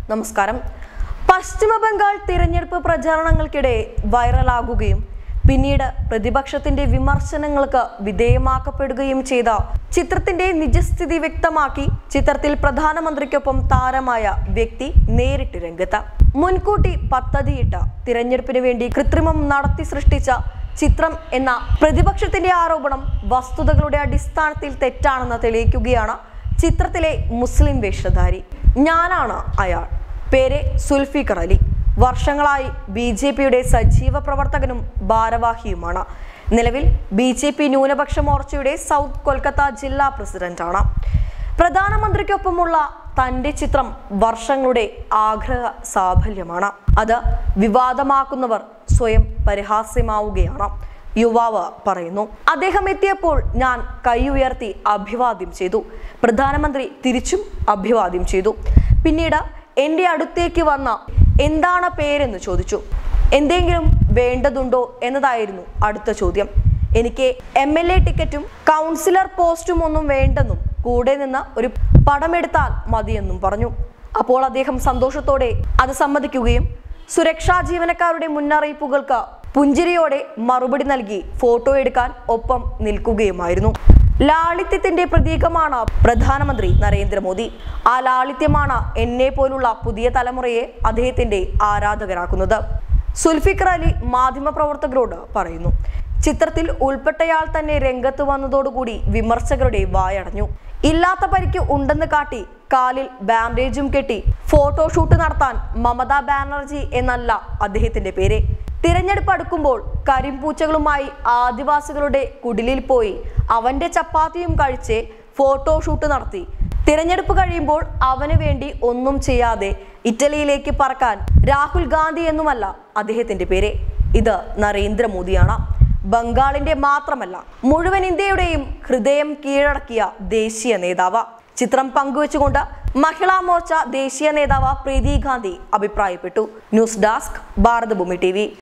നമസ്കാരം പശ്ചിമ ബംഗാൾ തിരഞ്ഞെടുപ്പ് പ്രചാരണങ്ങൾക്കിടെ വൈറലാകുകയും പിന്നീട് പ്രതിപക്ഷത്തിന്റെ വിമർശനങ്ങൾക്ക് വിധേയമാക്കപ്പെടുകയും ചെയ്ത ചിത്രത്തിന്റെ നിജസ്ഥിതി വ്യക്തമാക്കി ചിത്രത്തിൽ പ്രധാനമന്ത്രിക്കൊപ്പം താരമായ വ്യക്തി നേരിട്ട് രംഗത്ത് മുൻകൂട്ടി പദ്ധതിയിട്ട തിരഞ്ഞെടുപ്പിന് വേണ്ടി കൃത്രിമം നടത്തി സൃഷ്ടിച്ച ചിത്രം എന്ന പ്രതിപക്ഷത്തിന്റെ ആരോപണം വസ്തുതകളുടെ അടിസ്ഥാനത്തിൽ തെറ്റാണെന്ന് തെളിയിക്കുകയാണ് ചിത്രത്തിലെ മുസ്ലിം വേഷധാരി ഞാനാണ് അയാൾ പേര് സുൽഫിക്കർ അലി വർഷങ്ങളായി ബി ജെ പിയുടെ സജീവ പ്രവർത്തകനും ഭാരവാഹിയുമാണ് നിലവിൽ ബി ജെ പി ന്യൂനപക്ഷ മോർച്ചയുടെ സൗത്ത് കൊൽക്കത്ത ജില്ലാ പ്രസിഡന്റാണ് പ്രധാനമന്ത്രിക്കൊപ്പമുള്ള തന്റെ ചിത്രം വർഷങ്ങളുടെ ആഗ്രഹ സാഫല്യമാണ് അത് വിവാദമാക്കുന്നവർ സ്വയം പരിഹാസ്യമാവുകയാണ് യുവാവ് പറയുന്നു അദ്ദേഹം എത്തിയപ്പോൾ ഞാൻ കൈ ഉയർത്തി അഭിവാദ്യം ചെയ്തു പ്രധാനമന്ത്രി തിരിച്ചും അഭിവാദ്യം ചെയ്തു പിന്നീട് എൻ്റെ അടുത്തേക്ക് വന്ന എന്താണ് പേരെന്ന് ചോദിച്ചു എന്തെങ്കിലും വേണ്ടതുണ്ടോ എന്നതായിരുന്നു അടുത്ത ചോദ്യം എനിക്ക് എം എൽ എ ടിക്കറ്റും കൗൺസിലർ പോസ്റ്റും ഒന്നും വേണ്ടെന്നും കൂടെ നിന്ന് ഒരു പടമെടുത്താൽ മതിയെന്നും പറഞ്ഞു അപ്പോൾ അദ്ദേഹം സന്തോഷത്തോടെ അത് സമ്മതിക്കുകയും സുരക്ഷാ ജീവനക്കാരുടെ മുന്നറിയിപ്പുകൾക്ക് പുഞ്ചിരിയോടെ മറുപടി നൽകി ഫോട്ടോ എടുക്കാൻ ഒപ്പം നിൽക്കുകയുമായിരുന്നു ലാളിത്യത്തിന്റെ പ്രതീകമാണ് പ്രധാനമന്ത്രി നരേന്ദ്രമോദി ആ ലാളിത്യമാണ് എന്നെ പോലുള്ള പുതിയ തലമുറയെ അദ്ദേഹത്തിന്റെ ആരാധകരാക്കുന്നത് സുൽഫിക്കർ അലി മാധ്യമപ്രവർത്തകരോട് പറയുന്നു ചിത്രത്തിൽ ഉൾപ്പെട്ടയാൾ തന്നെ രംഗത്ത് വന്നതോടുകൂടി വിമർശകരുടെ വായടഞ്ഞു ഇല്ലാത്ത പരിക്ക് ഉണ്ടെന്ന് കാട്ടി കാലിൽ ബാൻഡേജും കെട്ടി ഫോട്ടോഷൂട്ട് നടത്താൻ മമതാ ബാനർജി എന്നല്ല അദ്ദേഹത്തിന്റെ പേര് തിരഞ്ഞെടുപ്പ് അടുക്കുമ്പോൾ കരിമ്പൂച്ചകളുമായി ആദിവാസികളുടെ കുടിലിൽ പോയി അവന്റെ ചപ്പാത്തിയും കഴിച്ച് ഫോട്ടോഷൂട്ട് നടത്തി തിരഞ്ഞെടുപ്പ് കഴിയുമ്പോൾ അവന് വേണ്ടി ഒന്നും ചെയ്യാതെ ഇറ്റലിയിലേക്ക് പറക്കാൻ രാഹുൽ ഗാന്ധി എന്നുമല്ല അദ്ദേഹത്തിന്റെ പേര് ഇത് നരേന്ദ്രമോദിയാണ് ബംഗാളിന്റെ മാത്രമല്ല മുഴുവൻ ഇന്ത്യയുടെയും ഹൃദയം കീഴടക്കിയ ദേശീയ നേതാവ് ചിത്രം പങ്കുവച്ചുകൊണ്ട് മഹിളാ മോർച്ച ദേശീയ നേതാവ് പ്രീതി ഗാന്ധി അഭിപ്രായപ്പെട്ടു ന്യൂസ് ഡെസ്ക് ഭാരതഭൂമി ടി